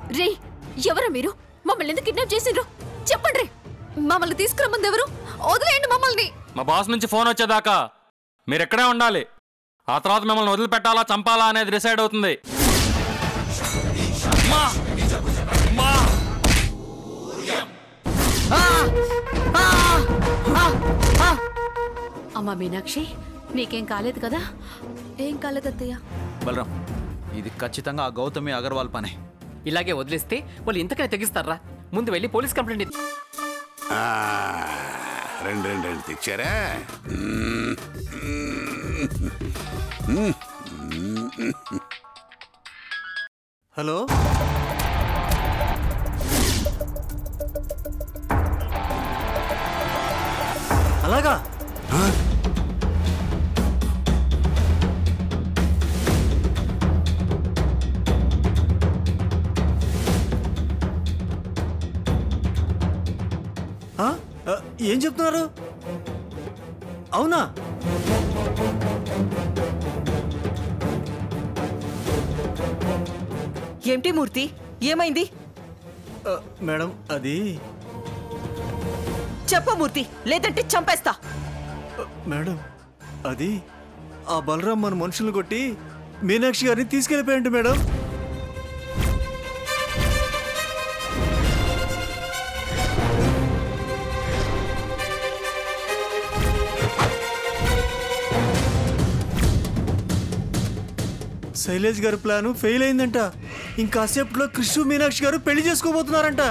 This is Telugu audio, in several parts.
రే ఎవరా మీరు మమ్మల్ని ఎందుకు కిడ్నాప్ చేసిండ్రు చెప్పండి మమ్మల్ని తీసుకురమ్మంది ఎవరు వదిలేయండి మమ్మల్ని మా బాస్ నుంచి ఫోన్ వచ్చేదాకా మీరు ఎక్కడే ఉండాలి ఆ తర్వాత మిమ్మల్ని వదిలిపెట్టాలా చంపాలా అనేది డిసైడ్ అవుతుంది అమ్మా! అమ్మా! అమ్మా మీనాక్షి నీకేం కాలేదు కదా ఏం కాలేదు అత్తయ్య బలరాం ఇది ఖచ్చితంగా ఆ గౌతమి అగర్వాల్ పనే ఇలాగే వదిలేస్తే వాళ్ళు ఇంతకనే తెగిస్తారా ముందు వెళ్ళి పోలీస్ కంప్లైంట్ ఇద్దాం. ఆ, రెండు రెండు రెండు తెచ్చారా మ్మ్. మ్మ్. హలో అలాగా ఆ? ఆ, ఏం చెప్తున్నారు అవునా ఏమిటి మూర్తి ఏమైంది ఆ, మేడం అది చెప్పు మూర్తి లేదంటే చంపేస్తా ఆ, మేడం అది ఆ బలరాం మన మనుషులను కొట్టి మీనాక్షి గారిని తీసుకెళ్ళిపోయండి మేడం శైలేష్ గారి ప్లాన్ ఫెయిల్ అయిందంట ఇంకాసేపట్లో కృష్ణు మీనాక్షి గారు పెళ్లి చేసుకోబోతున్నారంట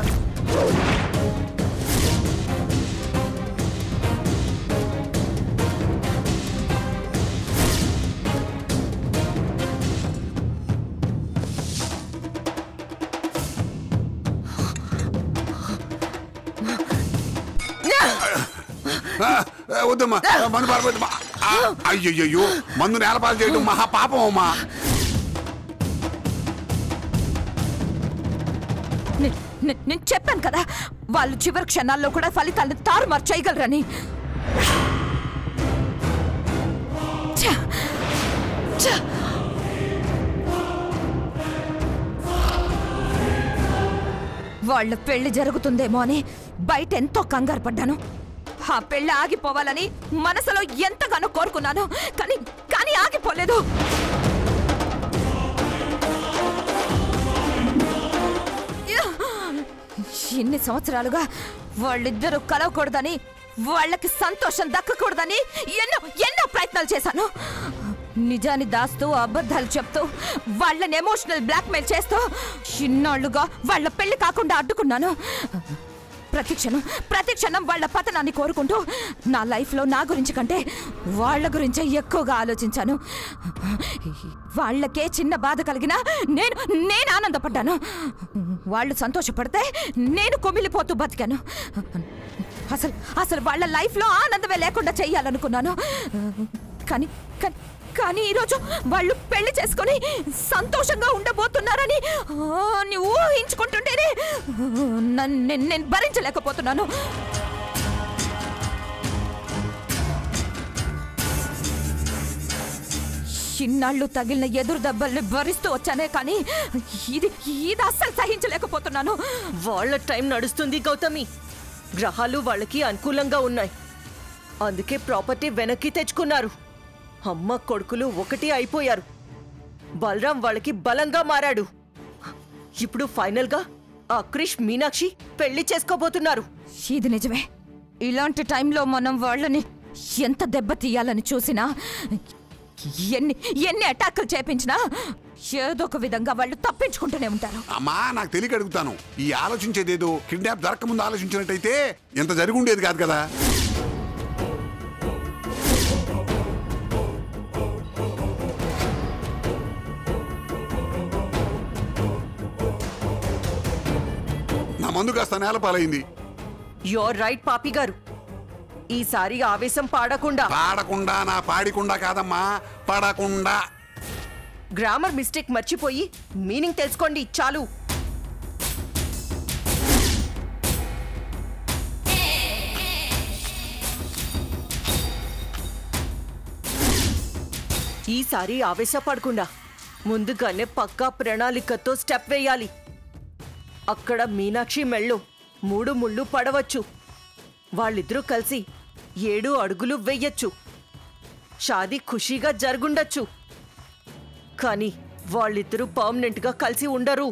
ఆ, ఆ, వద్దమ్మా ఆ, మందు పారిపోద్దమ్మా అయ్యయ్యో మందు నేలపాలు చేయడం మహా పాపం అమ్మా నే- నే- నేను చెప్పాను కదా వాళ్ళు చివరి క్షణాల్లో కూడా ఫలితాలను తారుమారు చేయగలరని ఛ! ఛ! వాళ్ళ పెళ్లి జరుగుతుందేమో అని బయట ఎంతో కంగారు పడ్డాను ఆ పెళ్లి ఆగిపోవాలని మనసులో ఎంతగానో కోరుకున్నాను కానీ కానీ ఆగిపోలేదు ఇన్ని సంవత్సరాలుగా వాళ్ళిద్దరూ కలవకూడదని వాళ్ళకి సంతోషం దక్కకూడదని ఎన్నో ఎన్నో ప్రయత్నాలు చేశాను నిజాన్ని దాస్తూ అబద్ధాలు చెప్తూ వాళ్ళని ఎమోషనల్ బ్లాక్మెయిల్ చేస్తూ ఇన్నాళ్లుగా వాళ్ళ పెళ్లి కాకుండా అడ్డుకున్నాను ప్రతి క్షణం ప్రతి క్షణం వాళ్ళ పతనాన్ని కోరుకుంటూ నా లైఫ్లో నా గురించి కంటే వాళ్ళ గురించే ఎక్కువగా ఆలోచించాను వాళ్ళకే చిన్న బాధ కలిగినా నేను నేను ఆనందపడ్డాను వాళ్ళు సంతోషపడితే నేను కొమిలిపోతూ బతికాను అసలు అసలు వాళ్ళ లైఫ్లో ఆనందమే లేకుండా చెయ్యాలనుకున్నాను కానీ కానీ కానీ ఈరోజు వాళ్ళు పెళ్లి చేసుకొని సంతోషంగా ఉండబోతున్నారని ఆ, నీ ఊహించుకుంటుంటేనే నన్ను నేను- నేను భరించలేకపోతున్నాను ఇన్నాళ్ళు తగిలిన ఎదురు దెబ్బల్ని భరిస్తూ వచ్చానే కానీ ఇది ఇది అస్సలు సహించలేకపోతున్నాను వాళ్ళ టైం నడుస్తుంది గౌతమి గ్రహాలు వాళ్ళకి అనుకూలంగా ఉన్నాయి అందుకే ప్రాపర్టీ వెనక్కి తెచ్చుకున్నారు అమ్మ కొడుకులు ఒకటి అయిపోయారు బలరాం వాళ్ళకి బలంగా మారాడు ఇప్పుడు ఫైనల్గా ఆ క్రిష్ మీనాక్షి పెళ్లి చేసుకోబోతున్నారు ఇది నిజమే ఇలాంటి టైంలో మనం వాళ్ళని ఎంత దెబ్బ తీయాలని చూసినా ఎన్ని ఎన్ని అటాకులు చేపించినా ఏదో ఒక విధంగా వాళ్ళు తప్పించుకుంటూనే ఉంటారు అమ్మా నాకు తెలియక అడుగుతాను ఈ ఆలోచించేదేదో కిడ్నాప్ జరగకముందు ఆలోచించినట్టయితే ఇంత జరిగి ఉండేది కాదు కదా నా మందు కాస్త నేలపాలైంది యోర్ రైట్ పాపి గారు ఈసారి ఆవేశం పాడకుండా పాడకుండా నా పాడికుండా కాదమ్మా పడకుండా గ్రామర్ మిస్టేక్ మర్చిపోయి మీనింగ్ తెలుసుకోండి చాలు ఈసారి ఆవేశపడకుండా ముందుగానే పక్కా ప్రణాళికతో స్టెప్ వేయాలి అక్కడ మీనాక్షి మెళ్ళు మూడు ముళ్ళు పడవచ్చు వాళ్ళిద్దరూ కలిసి ఏడు అడుగులు వెయ్యొచ్చు షాదీ ఖుషీగా జరుగుండొచ్చు కానీ వాళ్ళిద్దరూ పర్మనెంట్గా కలిసి ఉండరు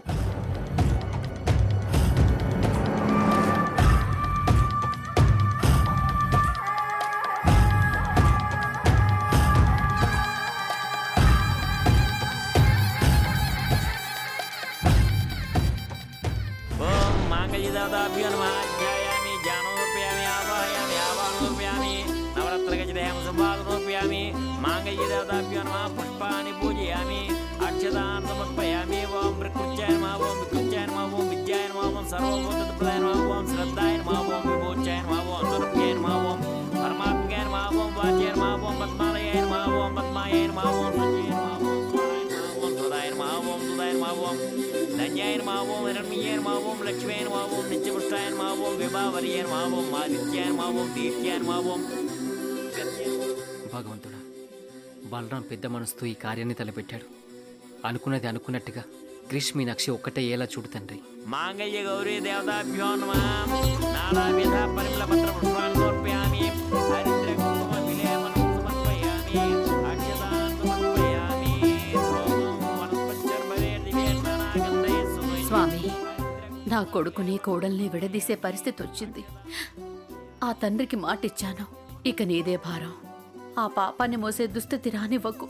ఓం మాంగళ్యదాదాభ్యో నమ ధ్యాయామి ధ్యానోపయామి ఆవాహయామి ఆవాహనోపయామి నవరత్నగజదేహం సంవాదనోపయామి మాంగళ్యదాదాభ్యో నమ పుష్పాన్ని పూజయామి అక్షతాన్ సమర్పయామి ఓం ప్రకృత్యాయ నమ ఓం వికృత్యాయ నమ ఓం విద్యాయ నమ ఓం సర్వభూతప్రదాయ నమ ఓం శ్రద్ధాయ నమ ఓం విభూత్యాయ నమ ఓం స్వరూప్యాయ నమ ఓం పరమాత్మకాయ నమ ఓం వాచ్యాయ నమ ఓం పద్మాలయాయ నమ ఓం పద్మాయ నమ ఓం సంజయ నమ ఓం స్వరాయ నమ ఓం సుధాయ నమ ఓం సుధాయ నమ ఓం ధన్యాయ నమ ఓం హిరణ్మయ్యాయ నమ ఓం లక్ష్మీయ నమ ఓం నిత్యపుష్టాయ నమ ఓం విభావర్యాయ నమ ఓం ఆదిత్యాయ నమ ఓం దీప్యాయ నమ ఓం భగవంతుడా బలరాం పెద్ద మనసుతో ఈ కార్యాన్ని తలపెట్టాడు అనుకున్నది అనుకున్నట్టుగా క్రిష్ మీనాక్షి ఒక్కటే ఎలా చూడు తండ్రి మాంగళ్య గౌరీ దేవతాభ్యో నమ నానావిధ పరిమళ పత్ర పుష్పాన్ని సమర్పయామి హరిద్ర కుంకుమ విలేపనం సమర్పయామి అక్షతాన్ సమర్పయామి సోమం వనస్పత్యర్భవే దివ్యేర్నానాగంధై సుమై స్వామి నా కొడుకుని కోడల్ని విడదీసే పరిస్థితి వచ్చింది ఆ తండ్రికి మాటిచ్చాను ఇక నీదే భారం ఆ పాపాన్ని మోసే దుస్థితి రానివ్వకు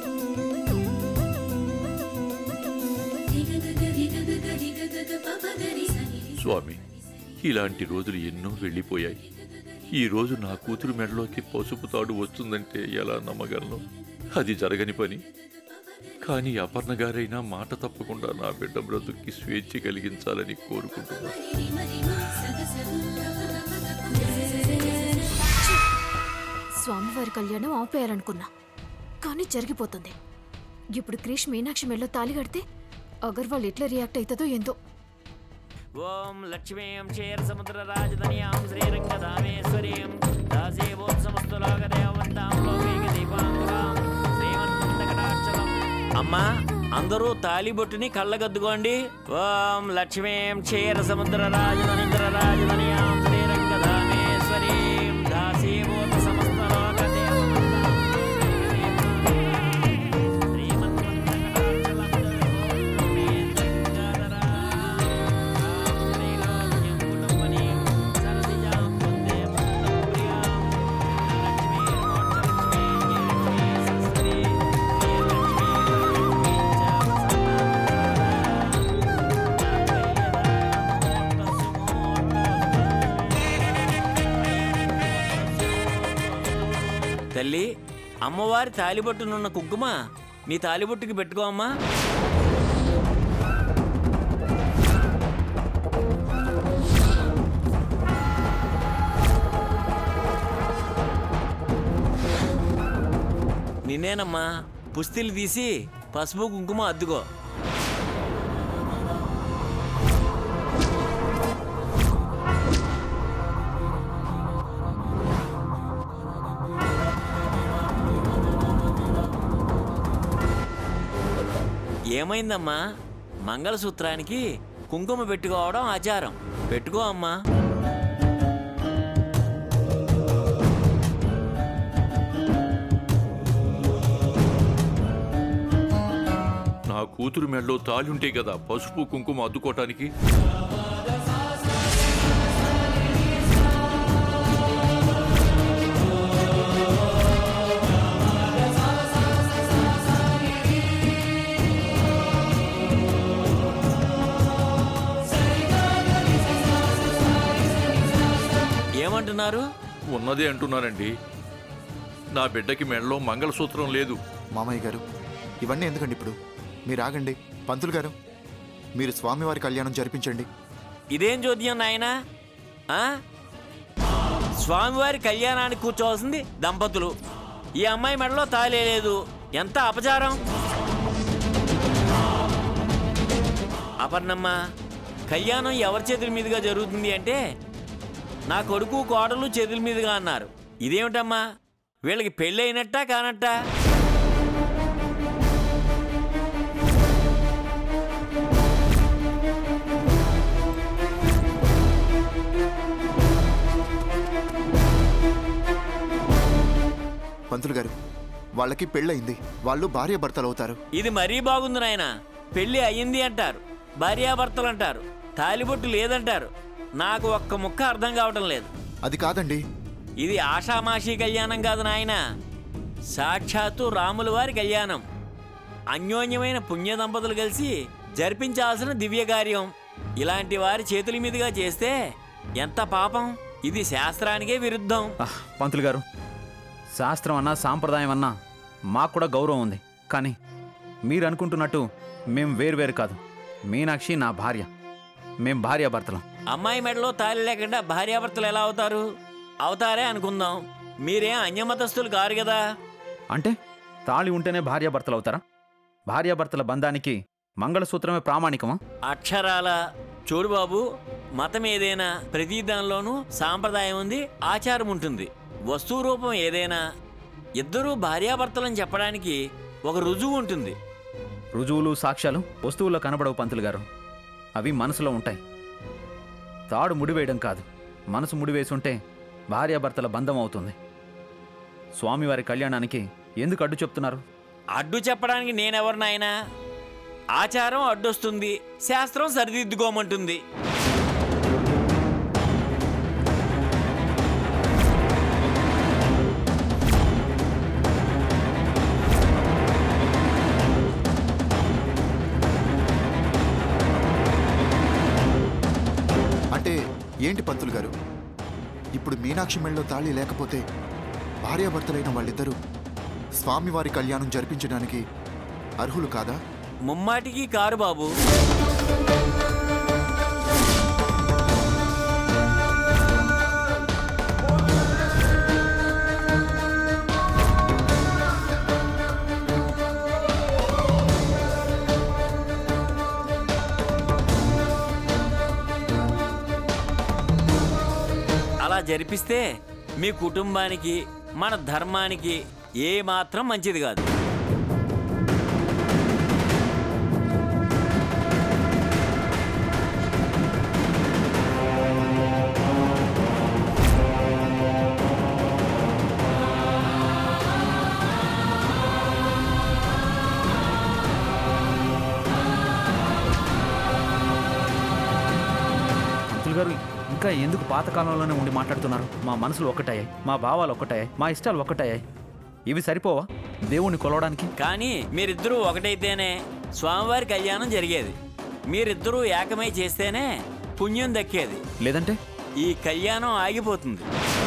స్వామి ఇలాంటి రోజులు ఎన్నో వెళ్ళిపోయాయి ఈ రోజు నా కూతురు మెడలోకి పసుపు తాడు వస్తుందంటే ఎలా నమ్మగలను అది జరగని పని కానీ అపర్ణ గారైనా మాట తప్పకుండా నా బిడ్డ బ్రతుక్కి స్వేచ్ఛ కలిగించాలని కోరుకుంటున్నాను స్వామివారి కళ్యాణం ఆపేయాలనుకున్నా కానీ జరిగిపోతుంది ఇప్పుడు క్రిష్ మీనాక్షి మెళ్ళో తాలి కడితే అగర్వాల్ ఎట్లా రియాక్ట్ అవుతుందో ఏందో ఓం లక్ష్మీం క్షీర సముద్ర రాజధనియాం శ్రీరంగధామేశ్వరీం దాసేవోం సమస్తలోకదేవంతాం లోకైక దీపాంగురాం శ్రీమన్మందకటాక్షరం అమ్మా అందరూ తాలిబొట్టుని కళ్ళగద్దుకోండి ఓం లక్ష్మీం క్షీర సముద్ర రాజధనింద్ర రాజధనియాం శ్రీరంగధామేశ్వరీం దాసేవోం సమస్తలోకదేవంతాం తల్లి అమ్మవారి తాలిబొట్టునున్న కుంకుమ నీ తాలిబొట్టుకి పెట్టుకో అమ్మా నిన్నేనమ్మా పుస్తీలు తీసి పసుపు కుంకుమ అద్దుకో ఏమైందమ్మా మంగళసూత్రానికి కుంకుమ పెట్టుకోవడం ఆచారం పెట్టుకో అమ్మా నా కూతురు మెడలో తాళి ఉంటే కదా పసుపు కుంకుమ అద్దుకోవటానికి ఏమంటున్నారు ఉన్నదే అంటున్నానండి నా బిడ్డకి మెడలో మంగళసూత్రం లేదు మామయ్య గారు ఇవన్నీ ఎందుకండి ఇప్పుడు మీరు ఆగండి పంతులు గారు మీరు స్వామివారి కళ్యాణం జరిపించండి ఇదేం చోద్యం నాయనా ఆ? స్వామివారి కళ్యాణానికి కూర్చోవాల్సింది దంపతులు ఈ అమ్మాయి మెడలో తాళే లేదు ఎంత అపచారం అపర్ణమ్మ కళ్యాణం ఎవరి చేతుల మీదుగా జరుగుతుంది అంటే నా కొడుకు కోడలు చేతుల మీదుగా అన్నారు ఇదేమిటమ్మా వీళ్ళకి పెళ్ళి అయినట్టా కానట్టా పంతులు గారు వాళ్ళకి పెళ్ళయింది వాళ్ళు భార్య భర్తలు అవుతారు ఇది మరీ బాగుంది నాయన పెళ్లి అయ్యింది అంటారు భార్యాభర్తలు అంటారు తాలిబొట్టు లేదంటారు నాకు ఒక్క ముక్క అర్థం కావటం లేదు అది కాదండి ఇది ఆషామాషీ కళ్యాణం కాదు నాయన సాక్షాత్తు రాముల వారి కళ్యాణం అన్యోన్యమైన పుణ్య దంపతులు కలిసి జరిపించాల్సిన దివ్య కార్యం ఇలాంటి వారి చేతుల మీదుగా చేస్తే ఎంత పాపం ఇది శాస్త్రానికే విరుద్ధం ఆహ్, పంతులు గారు శాస్త్రం అన్నా సాంప్రదాయం అన్నా మాకు కూడా గౌరవం ఉంది కానీ మీరు అనుకుంటున్నట్టు మేం వేరువేరు కాదు మీనాక్షి నా భార్య మేం భార్యాభర్తలం అమ్మాయి మెడలో తాళి లేకుండా భార్యాభర్తలు ఎలా అవుతారు అవుతారే అనుకుందాం మీరేం అన్యమతస్తులు కారు కదా అంటే తాళి ఉంటేనే భార్యాభర్తలు అవుతారా భార్యాభర్తల బంధానికి మంగళసూత్రమే ప్రామాణికమా అక్షరాల చూడు బాబు మతం ఏదైనా ప్రతి దానిలోనూ సాంప్రదాయం ఉంది ఆచారం ఉంటుంది వస్తువు రూపం ఏదైనా ఇద్దరూ భార్యాభర్తలని చెప్పడానికి ఒక రుజువు ఉంటుంది రుజువులు సాక్ష్యాలు వస్తువుల్లో కనబడవు పంతులు గారు అవి మనసులో ఉంటాయి తాడు ముడివేయడం కాదు మనసు ముడివేసుంటే భార్యాభర్తల బంధం అవుతుంది స్వామివారి కళ్యాణానికి ఎందుకు అడ్డు చెప్తున్నారు అడ్డు చెప్పడానికి నేనెవరు నాయనా ఆచారం అడ్డొస్తుంది శాస్త్రం సరిదిద్దుకోమంటుంది అంటే ఏంటి పంతులు గారు ఇప్పుడు మీనాక్షి మెళ్ళలో తాళి లేకపోతే భార్యాభర్తలైన వాళ్ళిద్దరూ స్వామివారి కళ్యాణం జరిపించడానికి అర్హులు కాదా ముమ్మాటికి కారు బాబు అలా జరిపిస్తే మీ కుటుంబానికి మన ధర్మానికి ఏ మాత్రం మంచిది కాదు పంతులు గారు ఇంకా ఎందుకు పాతకాలంలోనే ఉండి మాట్లాడుతున్నారు మా మనసులు ఒక్కటయ్యాయి మా భావాలు ఒక్కటయ్యాయి మా ఇష్టాలు ఒక్కటయ్యాయి ఇవి సరిపోవా దేవుణ్ణి కొలవడానికి కానీ మీరిద్దరూ ఒకటైతేనే స్వామివారి కళ్యాణం జరిగేది మీరిద్దరూ ఏకమై చేస్తేనే పుణ్యం దక్కేది లేదంటే ఈ కళ్యాణం ఆగిపోతుంది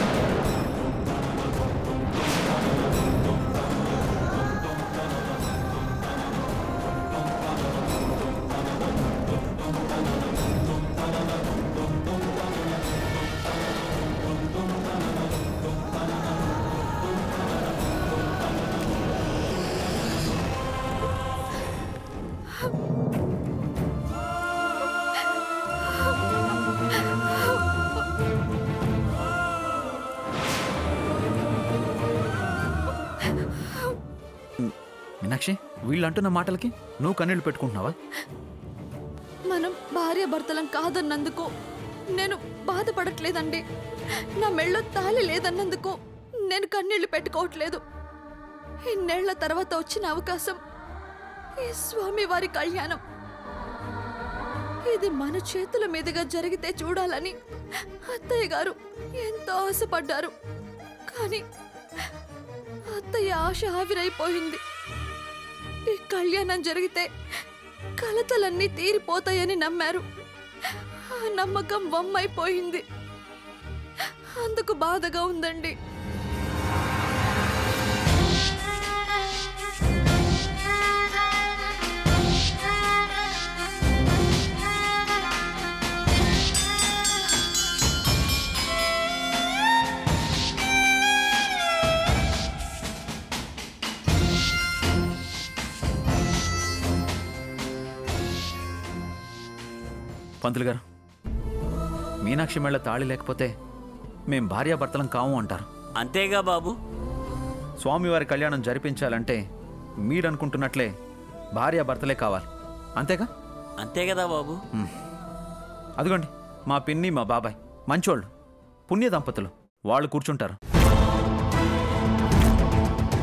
మీనాక్షి వీళ్ళు అంటున్న మాటలకి నువ్వు కన్నీళ్లు పెట్టుకుంటున్నావా మనం భార్య భర్తలం కాదన్నందుకు నేను బాధపడట్లేదండి నా మెళ్ళో తాళి లేదన్నందుకు నేను కన్నీళ్లు పెట్టుకోవట్లేదు ఇన్నేళ్ల తర్వాత వచ్చిన అవకాశం ఈ స్వామి వారి కళ్యాణం ఇది మన చేతుల మీదుగా జరిగితే చూడాలని అత్తయ్య గారు ఎంతో ఆశపడ్డారు కానీ అత్తయ్య ఆశ ఆవిరైపోయింది ఈ కళ్యాణం జరిగితే కలతలన్నీ తీరిపోతాయని నమ్మారు ఆ నమ్మకం వమ్మైపోయింది అందుకు బాధగా ఉందండి పంతులు గారు మీనాక్షి మెళ్ళ తాళి లేకపోతే మేం భార్యాభర్తలం కాము అంటారు అంతేగా బాబు స్వామివారి కళ్యాణం జరిపించాలంటే మీరనుకుంటున్నట్లే భార్యాభర్తలే కావాలి అంతేగా అంతే కదా బాబు అదిగోండి మా పిన్ని మా బాబాయ్ మంచోళ్ళు పుణ్య దంపతులు వాళ్ళు కూర్చుంటారు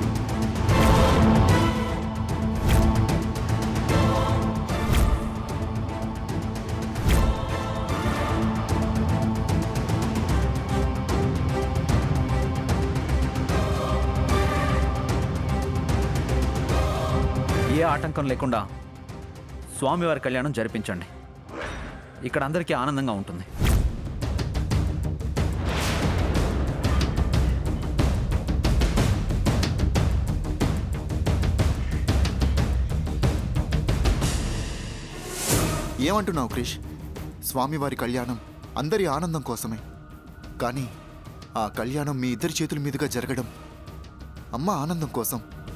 ఆటంకం లేకుండా స్వామివారి కళ్యాణం జరిపించండి ఇక్కడ అందరికీ ఆనందంగా ఉంటుంది ఏమంటున్నావు క్రిష్ స్వామివారి కళ్యాణం అందరి ఆనందం కోసమే కానీ ఆ కళ్యాణం మీ ఇద్దరి చేతుల మీదుగా జరగడం అమ్మ ఆనందం కోసం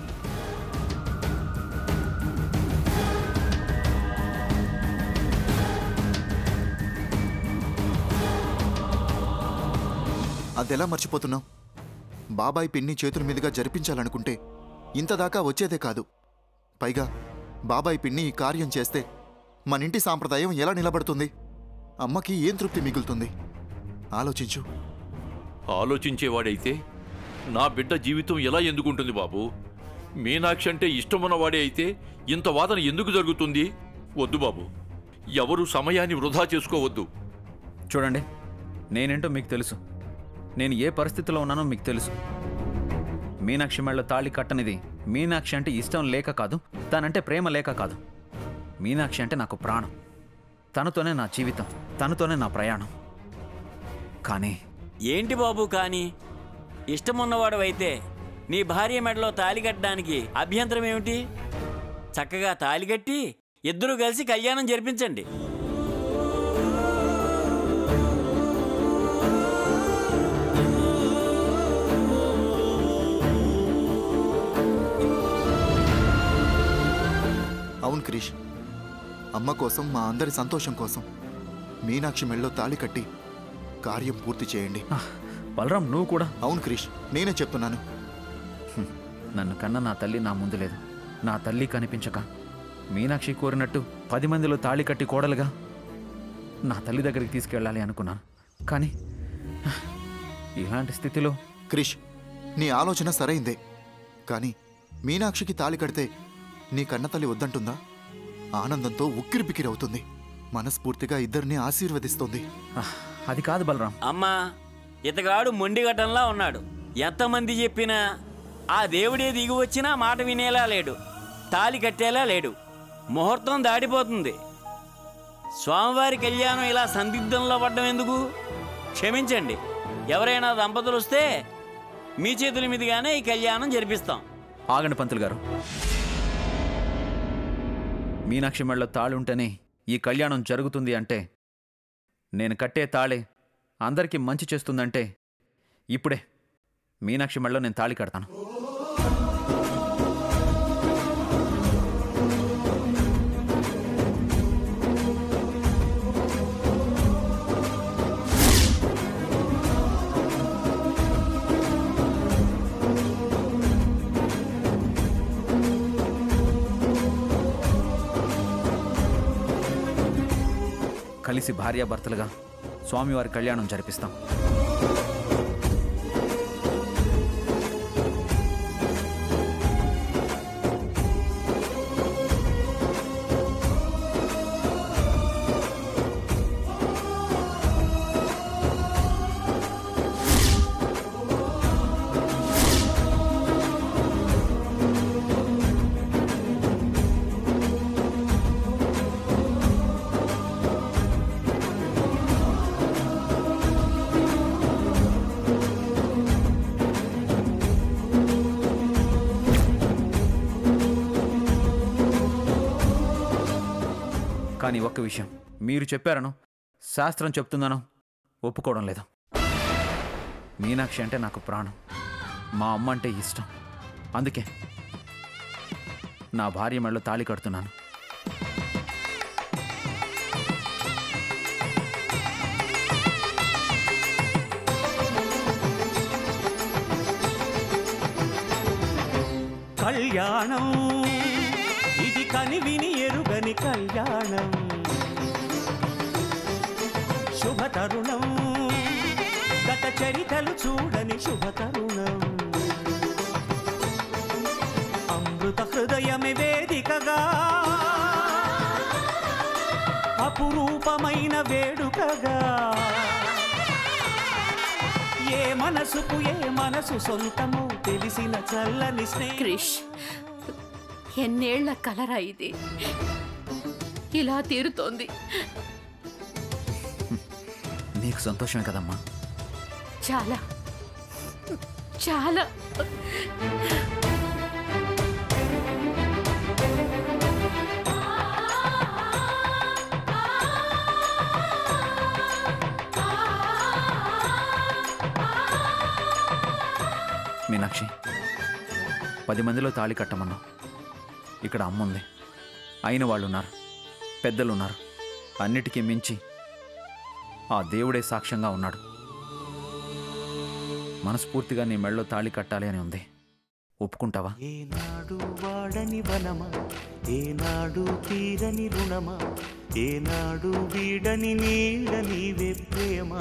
అదెలా మర్చిపోతున్నావు బాబాయ్ పిన్ని చేతుల మీదుగా జరిపించాలనుకుంటే ఇంతదాకా వచ్చేదే కాదు పైగా బాబాయ్ పిన్ని ఈ కార్యం చేస్తే మన ఇంటి సాంప్రదాయం ఎలా నిలబడుతుంది అమ్మకి ఏం తృప్తి మిగులుతుంది ఆలోచించు ఆలోచించేవాడైతే నా బిడ్డ జీవితం ఎలా ఎందుకుంటుంది బాబు మీనాక్షి అంటే ఇష్టమున్నవాడే అయితే ఇంత వాదన ఎందుకు జరుగుతుంది వద్దు బాబు ఎవరు సమయాన్ని వృధా చేసుకోవద్దు చూడండి నేనేంటో మీకు తెలుసు నేను ఏ పరిస్థితిలో ఉన్నానో మీకు తెలుసు మీనాక్షి మెళ్ళ తాళి కట్టనిది మీనాక్షి అంటే ఇష్టం లేక కాదు తనంటే ప్రేమ లేక కాదు మీనాక్షి అంటే నాకు ప్రాణం తనతోనే నా జీవితం తనతోనే నా ప్రయాణం కానీ ఏంటి బాబు కాని ఇష్టమున్నవాడవైతే నీ భార్య మెడలో తాలి కట్టడానికి అభ్యంతరం ఏమిటి చక్కగా తాలి కట్టి ఇద్దరూ కలిసి కళ్యాణం జరిపించండి అవును క్రిష్ అమ్మ కోసం మా అందరి సంతోషం కోసం మీనాక్షి మెళ్ళలో తాళి కట్టి కార్యం పూర్తి చేయండి బలరాం నువ్వు కూడా అవును క్రిష్ నేనే చెప్తున్నాను నన్ను కన్న నా తల్లి నా ముందు లేదు నా తల్లి కనిపించక మీనాక్షి కోరినట్టు పది మందిలో తాళి కట్టి కోడలుగా నా తల్లి దగ్గరికి తీసుకెళ్ళాలి అనుకున్నాను కానీ ఇలాంటి స్థితిలో క్రిష్ నీ ఆలోచన సరైందే కానీ మీనాక్షికి తాళి కడితే నీ కన్నతల్లి వద్దంటుందా ఆనందంతో ఉక్కిరిబిక్కిరవుతుంది మనస్ఫూర్తిగా ఇద్దరిని ఆశీర్వదిస్తుంది అది కాదు బలరాం అమ్మా ఇతగాడు మొండిగట్టంలా ఉన్నాడు ఎంతమంది చెప్పినా ఆ దేవుడే దిగి వచ్చినా మాట వినేలా లేడు తాలి కట్టేలా లేడు ముహూర్తం దాటిపోతుంది స్వామివారి కళ్యాణం ఇలా సందిగ్ధంలో పడ్డం ఎందుకు క్షమించండి ఎవరైనా దంపతులు వస్తే మీ చేతుల మీదుగానే ఈ కళ్యాణం జరిపిస్తాం ఆగండి పంతులు గారు మీనాక్షి మెళ్ళలో తాళి ఉంటేనే ఈ కళ్యాణం జరుగుతుంది అంటే నేను కట్టే తాళే అందరికీ మంచి చేస్తుందంటే ఇప్పుడే మీనాక్షి మెళ్ళలో నేను తాళి కడతాను కలిసి భార్యాభర్తలుగా స్వామివారి కళ్యాణం జరిపిస్తాం కానీ ఒక్క విషయం మీరు చెప్పారను శాస్త్రం చెప్తుందనో ఒప్పుకోవడం లేదు మీనాక్షి అంటే నాకు ప్రాణం మా అమ్మ అంటే ఇష్టం అందుకే నా భార్య మెడలో తాళి కడుతున్నాను కళ్యాణం ఇది కనివిని ఎరుగని కళ్యాణం శుభ తరుణం గత చరితలు చూడని శుభ తరుణం అమృత హృదయమే వేదికగా అపురూపమైన వేడుకగా ఏ మనసుకు ఏ మనసు సొంతమో తెలిసిన చల్లని స్నేహం క్రిష్ ఎన్నేళ్ల కలరా ఇది ఇలా తీరుతోంది నీకు సంతోషమే కదమ్మా చాలా చాలా మీనాక్షి పది మందిలో తాళి కట్టమన్నావు ఇక్కడ అమ్మ ఉంది అయిన వాళ్ళు ఉన్నారు పెద్దలు ఉన్నారు అన్నిటికీ మించి ఆ దేవుడే సాక్ష్యంగా ఉన్నాడు మనస్ఫూర్తిగా నీ మెళ్ళలో తాళి కట్టాలి అని ఉంది ఒప్పుకుంటావా ఏనాడు వాడని వనమా ఏనాడు తీరని రుణమా ఏనాడు వీడని నీడ నీవే ప్రేమా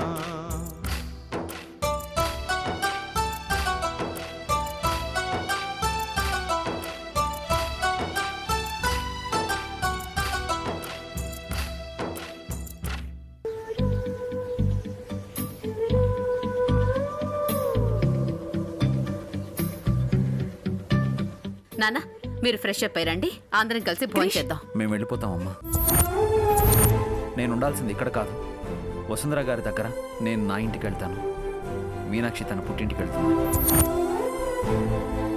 నాన్న మీరు ఫ్రెష్ అప్ అయ్యండి అందరం కలిసి భోజనం చేద్దాం మేము వెళ్ళిపోతామమ్మా నేను ఉండాల్సింది ఇక్కడ కాదు వసుంధర గారి దగ్గర నేను నా ఇంటికి వెళ్తాను మీనాక్షి తన పుట్టింటికి వెళ్తుంది